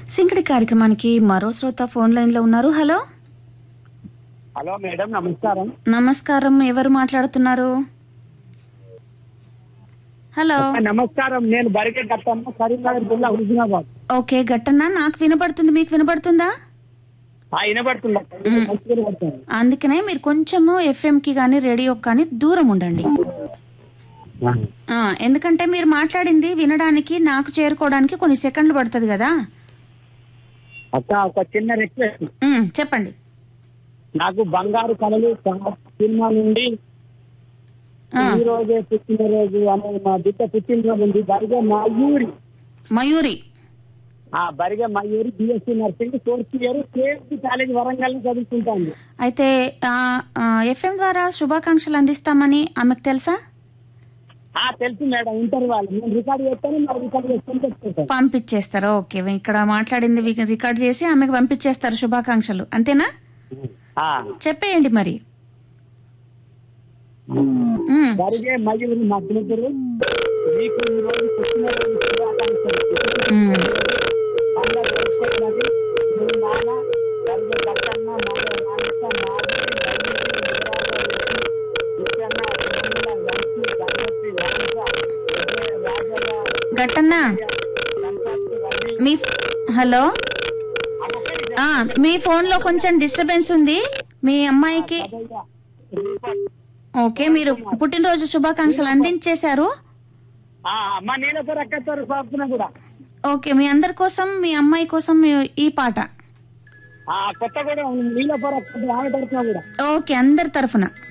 సింకడి కార్యక్రమానికి మరో శ్రోత ఫోన్ లైన్ లో ఉన్నారు హలో హలో మేడం నమస్కారం నమస్కారం ఎవరు మాట్లాడుతున్నారు హలో నమస్కారం నేను బరికే కట్టమ్మ కరీంనగర్ జిల్లా హుజునాబాద్ ఓకే గట్టన్నా నాకు వినపడుతుంది మీకు వినపడుతుందా ఆ వినపడుతుందా మంచిగా వినపడుతుంది అందుకనే మీరు కొంచెము ఎఫ్ఎం కి కానీ రేడియోకి కానీ దూరం ఉండండి ఆ, ఎందుకంటే మీరు మాట్లాడింది వినడానికి నాకు చేరుకోవడానికి కొన్ని సెకండ్లు పడుతుంది కదా అక్క ఒక చిన్న రిక్వెస్ట్ ఉమ్, చెప్పండి నాకు బంగారు కళలు చాలా సినిమా నుండి ఆ, ఈ రోజే పుట్టినరోజు అనే మా బిడ్డ పుట్టినరోజు ఉంది బరిగే మయూరి మయూరి ఆ Barige Mayuri BSc nursing fourth year KSC college Warangal చదువుకుంటాను అయితే ఎఫ్ఎం ద్వారా శుభాకాంక్షలు అందిస్తామని ఆమెకు తెలుసా ఆ తెలుసు మేడం ఇంటర్ వాళ్ళు నేను రికార్డ్ చేస్తాను మరి రికార్డ్ చేసుకొని తెచ్చుకుంటాను పంపించేస్తారు ఓకే ఇక్కడ మాట్లాడింది వి- రికార్డ్ చేసి ఆమెకు పంపించేస్తారు శుభాకాంక్షలు అంతేనా ఆ, చెప్పేయండి మరి ఉమ్, బరిగే మయూరి మా పిల్లలు మీకు ఈ రోజు పుట్టినరోజు శుభాకాంక్షలు ఉమ్. పండగ జరుపుకోవడానికి మీ నాన్న బరిగే కట్టన్న మాయ రామకృష్ణ మాధవి రవి నిత్యన్న రమణ వంశీ గణపతి రాజ రాజల గట్టన్నా గణపతి రవి మీ హలో ఆ, మీ ఫోన్ లో కొంచెం డిస్టర్బెన్స్ ఉంది మీ అమ్మాయికి ఓకే మీరు పుట్టినరోజు శుభాకాంక్షలు అందించేశారు ఆ, అమ్మ నేను కూడా అక్కతారు సాపుతున్నా కూడా ఓకే మీ అందరి కోసం మీ అమ్మాయి కోసం మీ- ఈ పాట ఆ కొత్త కూడా నీళ్ళ పొర ఆమె తరఫున కూడా ఓకే అందరి తరఫున